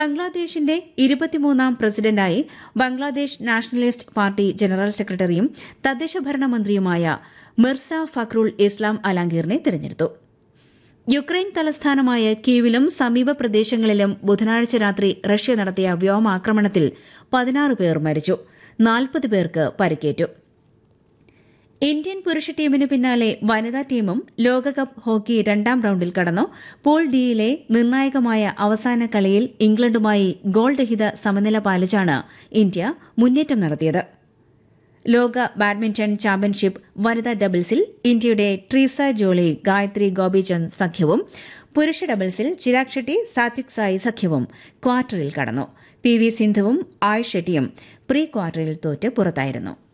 ബംഗ്ലാദേശിന്റെ ഇരുപത്തിമൂന്നാം പ്രസിഡന്റായി Bangladesh nationalist party general സെക്രട്ടറിയും തദ്ദേശ ഭരണ മന്ത്രിയുമായ മിർസ ഫക്രുൾ ഇസ്ലാം അലാംഗീറിനെ തിരഞ്ഞെടുത്തു യുക്രൈൻ തലസ്ഥാനമായ കീവിലും സമീപ പ്രദേശങ്ങളിലും ബുധനാഴ്ച രാത്രി റഷ്യ നടത്തിയ വ്യോമാക്രമണത്തിൽ പതിനാറ് പേർ മരിച്ചു നാൽപ്പത് പേർക്ക് പരിക്കേറ്റു ഇന്ത്യൻ പുരുഷ ടീമിന് പിന്നാലെ വനിതാ ടീമും ലോകകപ്പ് ഹോക്കി രണ്ടാം റൌണ്ടിൽ കടന്നു പൂൾ ഡിയിലെ നിർണായകമായ അവസാന കളിയിൽ ഇംഗ്ലണ്ടുമായി ഗോൾ രഹിത സമനില പാലിച്ചാണ് ഇന്ത്യ മുന്നേറ്റം നടത്തിയത് ലോക ബാഡ്മിന്റൺ ചാമ്പ്യൻഷിപ്പ് വനിതാ ഡബിൾസിൽ ഇന്ത്യയുടെ ട്രീസ ജോളി ഗായത്രി ഗോപിചന്ദ് സഖ്യവും പുരുഷ ഡബിൾസിൽ ചിരാഗ് ഷെട്ടി സാത്വിക് സായി സഖ്യവും ക്വാർട്ടറിൽ കടന്നു പി വി സിന്ധുവും ആയുഷ് ഷെട്ടിയും പ്രീ ക്വാർട്ടറിൽ തോറ്റ് പുറത്തായിരുന്നു